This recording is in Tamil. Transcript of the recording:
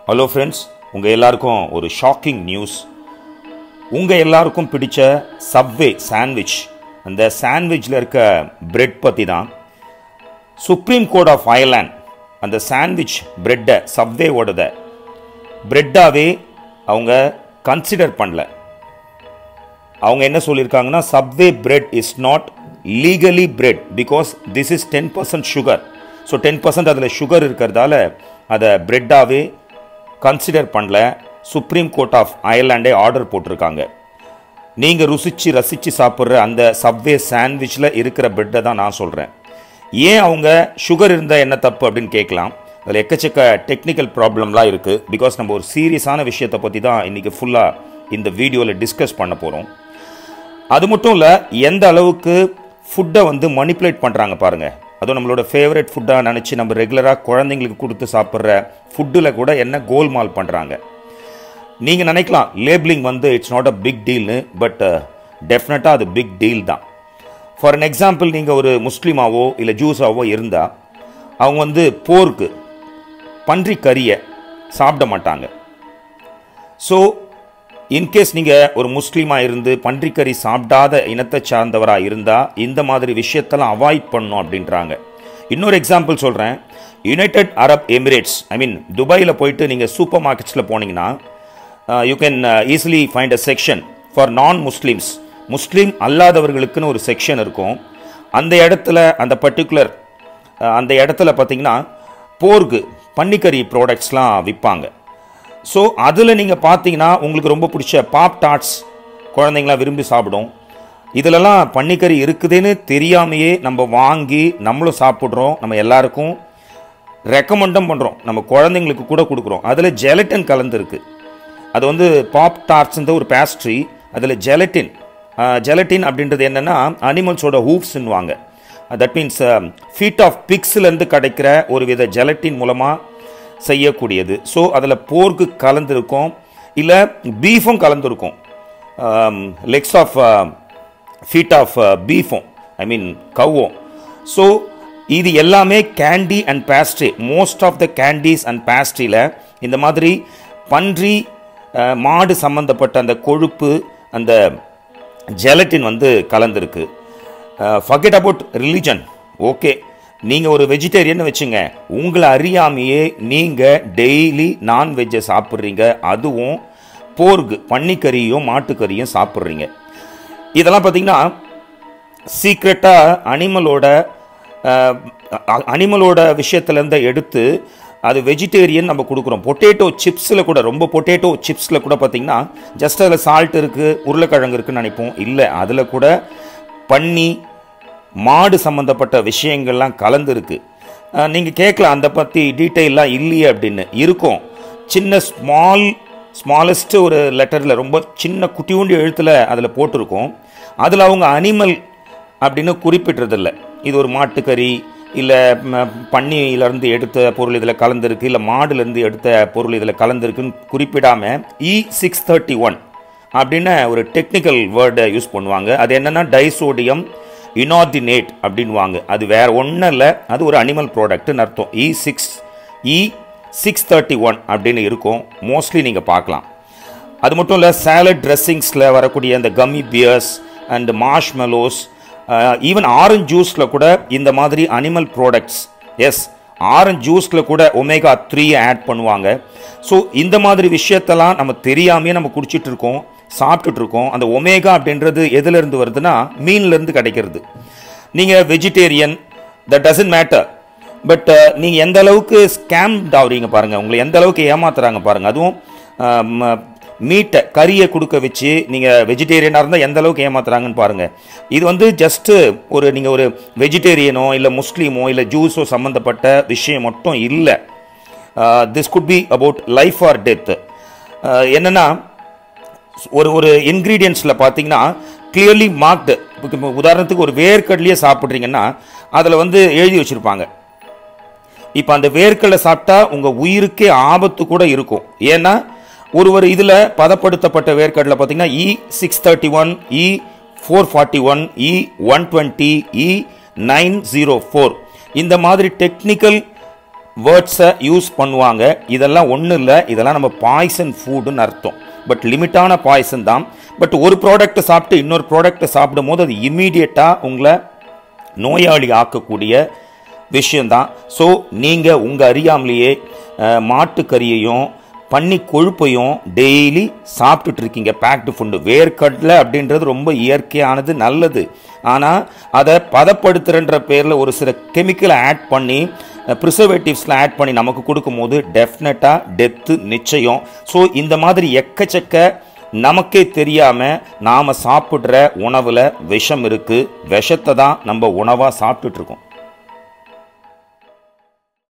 ஹலோ ஃப்ரெண்ட்ஸ் உங்கள் எல்லாருக்கும் ஒரு ஷாக்கிங் நியூஸ் உங்கள் எல்லாருக்கும் பிடிச்ச சப்வே சாண்ட்விச் அந்த சாண்ட்விச்சில் இருக்க பிரெட் பற்றி தான் சுப்ரீம் கோர்ட் ஆஃப் அயர்லாண்ட் அந்த சாண்ட்விச் பிரெட்டை சப்வேவோடத பிரெட்டாவே அவங்க கன்சிடர் பண்ணல அவங்க என்ன சொல்லியிருக்காங்கன்னா subway bread is not legally bread because this is ten percent sugar so ten percent அதில் சுகர் இருக்கிறதால அதை பிரெட்டாகவே கன்சிடர் பண்ணல சுப்ரீம் கோர்ட் ஆஃப் அயர்லாண்டே ஆர்டர் போட்டிருக்காங்க நீங்கள் ருசித்து ரசித்து சாப்பிட்ற அந்த சப்வே சாண்ட்விச்சில் இருக்கிற பிரெட்டை தான் நான் சொல்கிறேன் ஏன் அவங்க சுகர் இருந்தால் என்ன தப்பு அப்படின்னு கேட்கலாம் அதில் எக்கச்சக்க டெக்னிக்கல் ப்ராப்ளம்லாம் இருக்குது பிகாஸ் நம்ம ஒரு சீரியஸான விஷயத்தை பற்றி தான் இன்றைக்கி ஃபுல்லாக இந்த வீடியோவில் டிஸ்கஸ் பண்ண போகிறோம் அது மட்டும் இல்லை எந்த அளவுக்கு ஃபுட்டை வந்து மணிப்புலேட் பண்ணுறாங்க பாருங்கள் அதுவும் நம்மளோட ஃபேவரட் ஃபுட்டாக நினச்சி நம்ம ரெகுலராக குழந்தைங்களுக்கு கொடுத்து சாப்பிட்ற ஃபுட்டில் கூட என்ன கோல்மால் பண்ணுறாங்க நீங்கள் நினைக்கலாம் லேபிளிங் வந்து இட்ஸ் நாட் அ பிக் டீல்னு பட் டெஃபினட்டாக அது பிக் டீல் தான் ஃபார் அன் எக்ஸாம்பிள் நீங்கள் ஒரு முஸ்லீமாவோ இல்லை ஜூஸாவோ இருந்தால் அவங்க வந்து போர்க்கு பன்றி கறியை சாப்பிட மாட்டாங்க ஸோ இன்கேஸ் நீங்கள் ஒரு முஸ்லீமாக இருந்து பன்றிக்கறி சாப்பிடாத இனத்தை சார்ந்தவராக இருந்தால் இந்த மாதிரி விஷயத்தெல்லாம் அவாய்ட் பண்ணும் அப்படின்றாங்க இன்னொரு எக்ஸாம்பிள் சொல்கிறேன் United Arab Emirates I mean துபாயில் போயிட்டு நீங்கள் சூப்பர் மார்க்கெட்ஸில் போனீங்கன்னா you can easily find a section for non Muslims முஸ்லீம் அல்லாதவர்களுக்குன்னு ஒரு செக்ஷன் இருக்கும் அந்த இடத்துல அந்த பர்டிகுலர் அந்த இடத்துல பார்த்தீங்கன்னா போர்க்கு பன்னிக்கறி ப்ராடக்ட்ஸ்லாம் விற்பாங்க ஸோ அதில் நீங்கள் பார்த்தீங்கன்னா உங்களுக்கு ரொம்ப பிடிச்ச பாப் டாட்ஸ் குழந்தைங்களாம் விரும்பி சாப்பிடும் இதிலலாம் பன்னிக்கறி இருக்குதுன்னு தெரியாமையே நம்ம வாங்கி நம்மளும் சாப்பிட்றோம் நம்ம எல்லாருக்கும் ரெக்கமெண்டும் பண்ணுறோம் நம்ம குழந்தைங்களுக்கு கூட கொடுக்குறோம் அதில் ஜெலட்டின் கலந்துருக்கு அது வந்து பாப் டார்ட்ஸ்ன்ற ஒரு பேஸ்ட்ரி அதில் ஜெலட்டின் ஜெலட்டின் அப்படின்றது என்னென்னா அனிமல்ஸோட ஹூப்ஸ்ன்னுவாங்க தட் மீன்ஸ் ஃபீட் ஆஃப் பிக்ஸ்லேருந்து கிடைக்கிற ஒரு வித ஜெலட்டின் மூலமாக செய்யக்கூடியது ஸோ அதில் போர்க்கு கலந்துருக்கும் இல்லை பீஃபும் கலந்துருக்கும் லெக்ஸ் ஆஃப் ஃபீட் ஆஃப் பீஃபும் ஐ மீன் கவ்வும் ஸோ இது எல்லாமே candy and pastry most of the candies and பேஸ்ட்ரியில் இந்த மாதிரி பன்றி மாடு சம்மந்தப்பட்ட அந்த கொழுப்பு அந்த ஜெலட்டின் வந்து கலந்துருக்கு ஃபர்கெட் அபவுட் ரிலிஜன் ஓகே நீங்கள் ஒரு வெஜிடேரியன் வச்சுங்க உங்களை அறியாமையே நீங்கள் டெய்லி நான்வெஜ்ஜை சாப்பிட்றீங்க அதுவும் போர்க்கு பன்னிக்கறியும் மாட்டுக்கறியும் சாப்பிட்றீங்க இதெல்லாம் பார்த்தீங்கன்னா சீக்ரெட்டாக அனிமலோட அனிமலோட விஷயத்துலேருந்து எடுத்து அது வெஜிடேரியன் நம்ம கொடுக்குறோம் பொட்டேட்டோ சிப்ஸில் கூட ரொம்ப பொட்டேட்டோ சிப்ஸில் கூட பார்த்தீங்கன்னா ஜஸ்ட் அதில் சால்ட் இருக்குது உருளைக்கிழங்கு இருக்குன்னு நினைப்போம் இல்லை அதில் கூட பன்னி மாடு சம்மந்தப்பட்ட விஷயங்கள்லாம் கலந்துருக்கு நீங்கள் கேட்கலாம் அந்த பற்றி டீட்டெயிலாம் இல்லையே அப்படின்னு இருக்கும் சின்ன ஸ்மால் ஸ்மாலஸ்ட்டு ஒரு லெட்டரில் ரொம்ப சின்ன குட்டியூண்டி எழுத்தில் அதில் போட்டிருக்கோம் அதில் அவங்க அனிமல் அப்படின்னு குறிப்பிட்டதில்லை இது ஒரு மாட்டுக்கறி இல்லை பன்னியிலேருந்து எடுத்த பொருள் இதில் கலந்துருக்கு இல்லை மாடுலேருந்து எடுத்த பொருள் இதில் கலந்துருக்குன்னு குறிப்பிடாமல் இ சிக்ஸ் தேர்ட்டி ஒன் அப்படின்னு ஒரு டெக்னிக்கல் வேர்டை யூஸ் பண்ணுவாங்க அது என்னென்னா டைசோடியம் இனார்டினேட் அப்படின்வாங்க அது வேற ஒன்றும் இல்லை அது ஒரு அனிமல் ப்ராடக்ட்னு அர்த்தம் E six E six thirty one அப்படின்னு இருக்கும் மோஸ்ட்லி நீங்கள் பார்க்கலாம் அது மட்டும் இல்லை சேலட் ட்ரெஸ்ஸிங்ஸில் வரக்கூடிய அந்த gummy bears and marshmallows even orange ஜூஸில் கூட இந்த மாதிரி அனிமல் ப்ராடக்ட்ஸ் எஸ் ஆரஞ்ச் ஜூஸில் கூட ஒமேகா த்ரீயை ஆட் பண்ணுவாங்க ஸோ இந்த மாதிரி விஷயத்தெல்லாம் நம்ம தெரியாமையே நம்ம குடிச்சிட்டு இருக்கோம் சாப்பிட்டுட்டு இருக்கோம் அந்த ஒமேகா அப்படின்றது எதுலேருந்து வருதுன்னா மீன்லேருந்து கிடைக்கிறது நீங்கள் vegetarian the doesn't matter but நீங்கள் எந்த அளவுக்கு ஸ்கேம் ஆகுறீங்க பாருங்கள் உங்களை எந்த அளவுக்கு ஏமாத்துறாங்க பாருங்கள் அதுவும் மீட்டை கறியை கொடுக்க வச்சு நீங்கள் வெஜிடேரியனாக இருந்தால் எந்த அளவுக்கு ஏமாத்துறாங்கன்னு பாருங்கள் இது வந்து ஜஸ்ட்டு ஒரு நீங்கள் ஒரு வெஜிடேரியனோ இல்லை முஸ்லீமோ இல்லை ஜூஸோ சம்மந்தப்பட்ட விஷயம் மட்டும் இல்லை this could be about life or death என்னென்னா ஒரு ஒரு இன்க்ரீடியன்ஸில் பார்த்தீங்கன்னா கிளியர்லி மார்க்டு உதாரணத்துக்கு ஒரு வேர்க்கடலையே சாப்பிட்றீங்கன்னா அதில் வந்து எழுதி வச்சுருப்பாங்க இப்போ அந்த வேர்க்கடலை சாப்பிட்டா உங்கள் உயிருக்கே ஆபத்து கூட இருக்கும் ஏன்னா ஒருவர் இதில் பதப்படுத்தப்பட்ட வேர்க்கடலை பார்த்தீங்கன்னா E six thirty one E four forty one E one twenty E nine zero four இந்த மாதிரி டெக்னிக்கல் வேர்ட்ஸை யூஸ் பண்ணுவாங்க இதெல்லாம் ஒன்றும் இல்லை இதெல்லாம் நம்ம பாய்சன் ஃபுட்டுன்னு அர்த்தம் பட் லிமிட்டான பாய்சன் தான் பட் ஒரு ப்ராடக்ட்டை சாப்பிட்டு இன்னொரு ப்ராடக்ட்டை சாப்பிடும் போது அது இம்மீடியட்டாக உங்களை நோயாளி ஆக்கக்கூடிய விஷயந்தான் ஸோ நீங்கள் உங்கள் அறியாமலேயே அஹ், மாட்டுக்கறியையும் பன்னி கொழுப்பையும் டெய்லி சாப்பிட்டுட்டு இருக்கீங்க பேக்டு ஃபுட்டு வேர்க்கடலை அப்படின்றது ரொம்ப இயற்கையானது நல்லது ஆனால் அதை பதப்படுத்துறன்ற பேரில் ஒரு சில கெமிக்கலை ஆட் பண்ணி ப்ரிசர்வேட்டிவ்ஸ்லாம் ஆட் பண்ணி நமக்கு கொடுக்கும்போது டெஃபினட்டாக டெத்து நிச்சயம் ஸோ இந்த மாதிரி எக்கச்சக்க நமக்கே தெரியாமல் நாம் சாப்பிட்ற உணவில் விஷம் இருக்குது விஷத்தை தான் நம்ம உணவாக சாப்பிட்டுட்டு இருக்கோம்